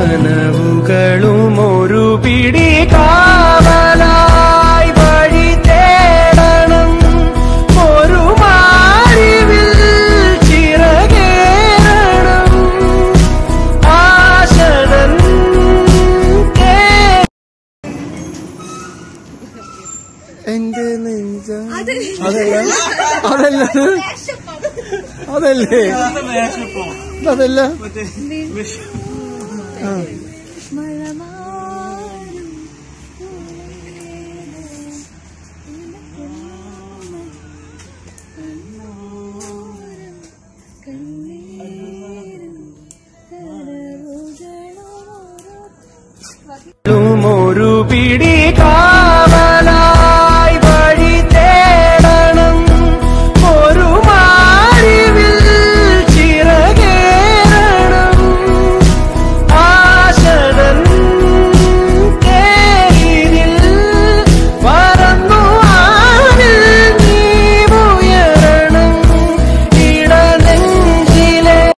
കനവുകളും ഒരു പിടി കാവലായി വഴി തേടണം ഒരു മാറിവിൽ ചിറകേറണം ആശതൻ കേ എന്റെ നെഞ്ച അതല്ല അതല്ല അതല്ലേ അതല്ല ആ. ഒരു പിടി കാ